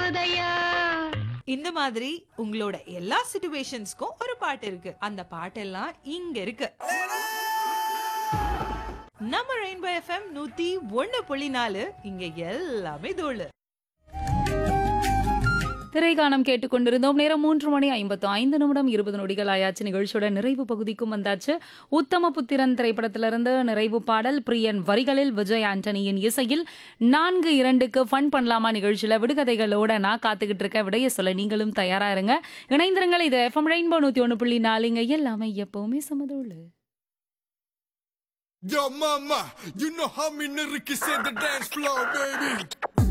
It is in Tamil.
தோணுதையா இந்த மாதிரி உங்களோட எல்லா சிச்சுவேஷன்ஸ்க்கும் ஒரு பாட்டு இருக்கு அந்த பாட்டெல்லாம் இங்க இருக்கு நம்ம ரெயின்போ எஃப்எம் நூத்தி ஒண்ணு புள்ளி நாலு இங்க எல்லாமே தோழு திரைகாணம் கேட்டுக்கொண்டிருந்தோம் நேரம் மூன்று மணி ஐம்பத்து ஐந்து நிமிடம் இருபது நொடிகள் ஆயாச்சு நிகழ்ச்சியோட நிறைவு பகுதிக்கும் வந்தாச்சு உத்தம புத்திரன் திரைப்படத்திலிருந்து நிறைவு பாடல் பிரியன் வரிகளில் விஜய் ஆண்டனியின் இசையில் நான்கு இரண்டுக்கு ஃபன் பண்ணலாமா நிகழ்ச்சியில விடுகதைகளோட நான் காத்துக்கிட்டு இருக்க விடைய சொல்ல நீங்களும் தயாரா இருங்க இணைந்திருங்கள் இது எஃப்எம் ரெயின்போ நூத்தி ஒன்று புள்ளி நாலுங்க எல்லாமே எப்பவுமே சமதோடு Yo, mama, you know how me nigga can set the dance floor, baby.